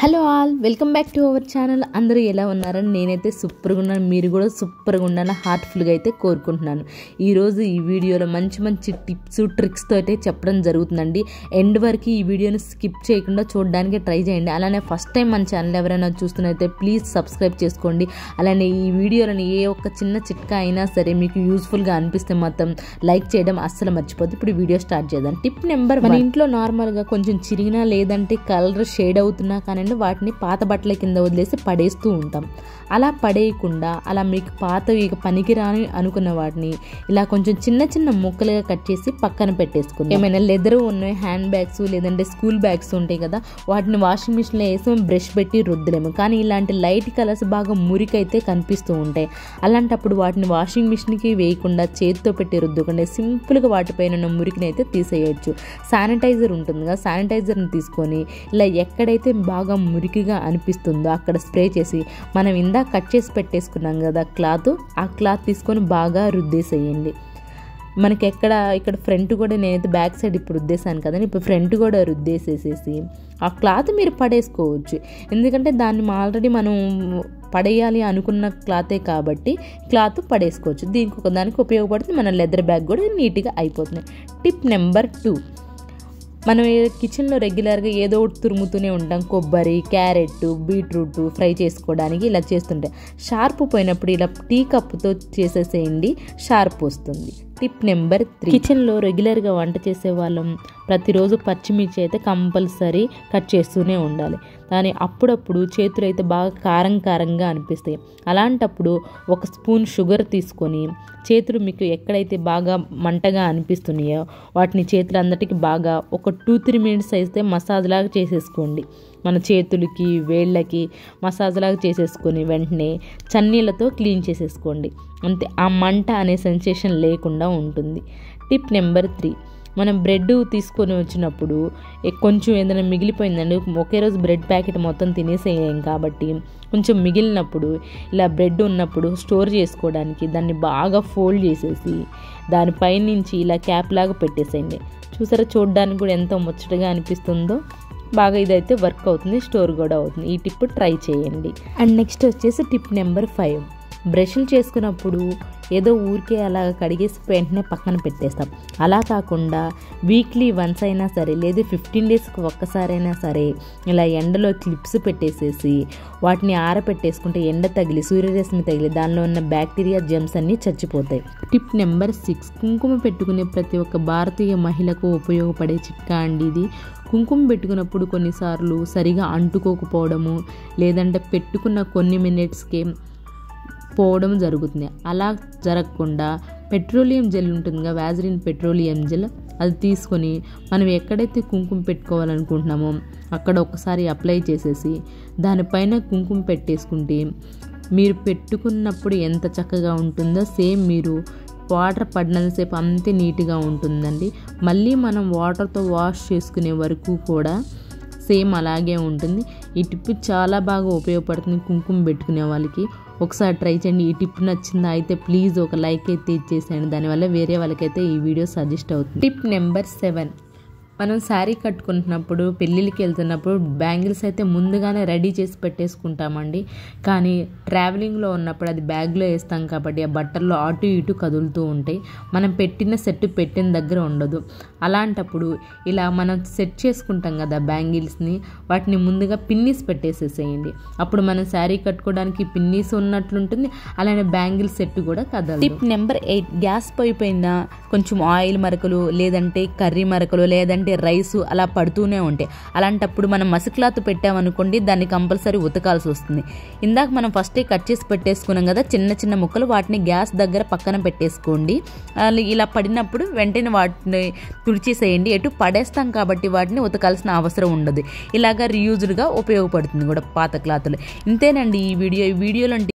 hello all welcome back to our channel అందరూ ఎలా ఉన్నారని నేనైతే సూపర్గా ఉన్నాను మీరు కూడా సూపర్గా ఉండాలని హార్ట్ఫుల్గా అయితే కోరుకుంటున్నాను ఈరోజు ఈ వీడియోలో మంచి మంచి టిప్స్ ట్రిక్స్తో అయితే చెప్పడం జరుగుతుందండి ఎండ్ వరకు ఈ వీడియోని స్కిప్ చేయకుండా చూడడానికి ట్రై చేయండి అలానే ఫస్ట్ టైం మన ఛానల్ ఎవరైనా చూస్తున్నైతే ప్లీజ్ సబ్స్క్రైబ్ చేసుకోండి అలానే ఈ వీడియోలను ఏ ఒక్క చిన్న చిట్కా అయినా సరే మీకు యూస్ఫుల్గా అనిపిస్తే మాత్రం లైక్ చేయడం అస్సలు మర్చిపోద్దు ఇప్పుడు వీడియో స్టార్ట్ చేద్దాం టిప్ నెంబర్ మన ఇంట్లో నార్మల్గా కొంచెం చిరిగినా లేదంటే కలర్ షేడ్ అవుతున్నా కానీ వాటిని పాత బట్టల కింద వదిలేసి పడేస్తూ ఉంటాం అలా పడేయకుండా అలా మీకు పాతవి ఇక పనికిరాని అనుకున్న వాటిని ఇలా కొంచెం చిన్న చిన్న ముక్కలుగా కట్ చేసి పక్కన పెట్టేసుకుంటాం ఏమైనా లెదర్ ఉన్నాయి హ్యాండ్ బ్యాగ్స్ లేదంటే స్కూల్ బ్యాగ్స్ ఉంటాయి కదా వాటిని వాషింగ్ మిషన్లో వేసి బ్రష్ పెట్టి రుద్దలేము కానీ ఇలాంటి లైట్ కలర్స్ బాగా మురికైతే కనిపిస్తూ ఉంటాయి అలాంటప్పుడు వాటిని వాషింగ్ మిషన్కి వేయకుండా చేతితో పెట్టి రుద్దకుండా సింపుల్గా వాటిపైన ఉన్న మురికిని అయితే తీసేయచ్చు శానిటైజర్ ఉంటుంది కదా శానిటైజర్ని తీసుకొని ఇలా ఎక్కడైతే బాగా మురికిగా అనిపిస్తుందో అక్కడ స్ప్రే చేసి మనం ఇందా కట్ చేసి పెట్టేసుకున్నాం కదా క్లాత్ ఆ క్లాత్ తీసుకొని బాగా రుద్దేసేయండి మనకి ఎక్కడ ఇక్కడ ఫ్రంట్ కూడా నేనైతే బ్యాక్ సైడ్ ఇప్పుడు రుద్దేశాను కదా ఇప్పుడు ఫ్రంట్ కూడా రుద్దేసేసేసి ఆ క్లాత్ మీరు పడేసుకోవచ్చు ఎందుకంటే దాన్ని ఆల్రెడీ మనం పడేయాలి అనుకున్న క్లాతే కాబట్టి క్లాత్ పడేసుకోవచ్చు దీనికి ఒక దానికి ఉపయోగపడుతుంది మన లెదర్ బ్యాగ్ కూడా నీట్గా అయిపోతుంది టిప్ నెంబర్ టూ మనం కిచెన్లో రెగ్యులర్గా ఏదో ఒకటి తురుముతూనే ఉంటాం కొబ్బరి క్యారెట్ బీట్రూట్ ఫ్రై చేసుకోవడానికి ఇలా చేస్తుంటే షార్ప్ పోయినప్పుడు ఇలా టీ కప్పుతో చేసేసేయండి షార్ప్ వస్తుంది టిప్ నెంబర్ త్రీ కిచెన్లో రెగ్యులర్గా వంట చేసే వాళ్ళం ప్రతిరోజు పచ్చిమిర్చి అయితే కంపల్సరీ కట్ చేస్తూనే ఉండాలి కానీ అప్పుడప్పుడు చేతులు అయితే బాగా కారం కారంగా అనిపిస్తాయి అలాంటప్పుడు ఒక స్పూన్ షుగర్ తీసుకొని చేతులు మీకు ఎక్కడైతే బాగా మంటగా అనిపిస్తున్నాయో వాటిని చేతులు అందటికి బాగా ఒక టూ త్రీ మినిట్స్ అయితే మసాజ్ లాగా చేసేసుకోండి మన చేతులకి వేళ్ళకి మసాజ్ లాగా చేసేసుకొని వెంటనే చన్నీళ్ళతో క్లీన్ చేసేసుకోండి అంతే ఆ మంట అనే సెన్సేషన్ లేకుండా ఉంటుంది టిప్ నెంబర్ త్రీ మనం బ్రెడ్ తీసుకొని వచ్చినప్పుడు కొంచెం ఏదైనా మిగిలిపోయిందండి ఒకే రోజు బ్రెడ్ ప్యాకెట్ మొత్తం తినేసేయం కాబట్టి కొంచెం మిగిలినప్పుడు ఇలా బ్రెడ్ ఉన్నప్పుడు స్టోర్ చేసుకోవడానికి దాన్ని బాగా ఫోల్డ్ చేసేసి దానిపై నుంచి ఇలా క్యాప్ లాగా పెట్టేసేయండి చూసారా చూడడానికి కూడా ఎంతో ముచ్చటగా అనిపిస్తుందో బాగా ఇదైతే వర్క్ అవుతుంది స్టోర్ కూడా అవుతుంది ఈ టిప్ ట్రై చేయండి అండ్ నెక్స్ట్ వచ్చేసి టిప్ నెంబర్ ఫైవ్ బ్రష్లు చేసుకున్నప్పుడు ఏదో ఊరికే అలా కడిగేసి వెంటనే పక్కన పెట్టేస్తాం అలా కాకుండా వీక్లీ వన్స్ అయినా సరే లేదా ఫిఫ్టీన్ డేస్కి ఒక్కసారైనా సరే ఇలా ఎండలో క్లిప్స్ పెట్టేసేసి వాటిని ఆరపెట్టేసుకుంటే ఎండ తగిలి సూర్యరశ్మి తగిలి దానిలో ఉన్న బ్యాక్టీరియా జెమ్స్ అన్నీ చచ్చిపోతాయి టిప్ నెంబర్ సిక్స్ కుంకుమ పెట్టుకునే ప్రతి ఒక్క భారతీయ మహిళకు ఉపయోగపడే చిట్కా అండి ఇది కుంకుమ పెట్టుకున్నప్పుడు కొన్నిసార్లు సరిగా అంటుకోకపోవడము లేదంటే పెట్టుకున్న కొన్ని మినిట్స్కి పోవడం జరుగుతుంది అలా జరగకుండా పెట్రోలియం జెల్ ఉంటుందిగా వ్యాజరిన్ పెట్రోలియం జెల్ అది తీసుకొని మనం ఎక్కడైతే కుంకుమ పెట్టుకోవాలనుకుంటున్నామో అక్కడ ఒకసారి అప్లై చేసేసి దానిపైన కుంకుమ పెట్టేసుకుంటే మీరు పెట్టుకున్నప్పుడు ఎంత చక్కగా ఉంటుందో సేమ్ మీరు వాటర్ పడినంతసేపు అంతే నీట్గా ఉంటుందండి మళ్ళీ మనం వాటర్తో వాష్ చేసుకునే వరకు కూడా సేమ్ అలాగే ఉంటుంది ఈ టిప్ చాలా బాగా ఉపయోగపడుతుంది కుంకుమ పెట్టుకునే వాళ్ళకి ఒకసారి ట్రై చేయండి ఈ టిప్ నచ్చిందా అయితే ప్లీజ్ ఒక లైక్ అయితే ఇచ్చేసేయండి దానివల్ల వేరే వాళ్ళకైతే ఈ వీడియో సజెస్ట్ అవుతుంది టిప్ నెంబర్ సెవెన్ మనం శారీ కట్టుకుంటున్నప్పుడు పెళ్ళిళ్ళకి వెళ్తున్నప్పుడు బ్యాంగిల్స్ అయితే ముందుగానే రెడీ చేసి పెట్టేసుకుంటామండి కానీ ట్రావెలింగ్లో ఉన్నప్పుడు అది బ్యాగ్లో వేస్తాం కాబట్టి ఆ బట్టల్లో అటు ఇటు కదులుతూ ఉంటాయి మనం పెట్టిన సెట్ పెట్టిన దగ్గర ఉండదు అలాంటప్పుడు ఇలా మనం సెట్ చేసుకుంటాం కదా బ్యాంగిల్స్ని వాటిని ముందుగా పిన్నీస్ పెట్టేసేసేయండి అప్పుడు మనం శారీ కట్టుకోవడానికి పిన్నీస్ ఉన్నట్లుంటుంది అలానే బ్యాంగిల్ సెట్ కూడా కదలదు టిప్ నెంబర్ ఎయిట్ గ్యాస్ పొయ్యి పైన కొంచెం ఆయిల్ మరకలు లేదంటే కర్రీ మరకలు లేదంటే రైస్ అలా పడుతూనే ఉంటాయి అలాంటప్పుడు మనం మసిక్లాత్ పెట్టామనుకోండి దాన్ని కంపల్సరీ ఉతకాల్సి వస్తుంది ఇందాక మనం ఫస్టే కట్ చేసి పెట్టేసుకున్నాం కదా చిన్న చిన్న ముక్కలు వాటిని గ్యాస్ దగ్గర పక్కన పెట్టేసుకోండి ఇలా పడినప్పుడు వెంటనే వాటిని తుడిచేసేయండి ఎటు పడేస్తాం కాబట్టి వాటిని ఉతకాల్సిన అవసరం ఉండదు ఇలాగా రీయూజ్డ్గా ఉపయోగపడుతుంది కూడా పాత క్లాత్లు ఇంతేనండి ఈ వీడియో ఈ వీడియోలో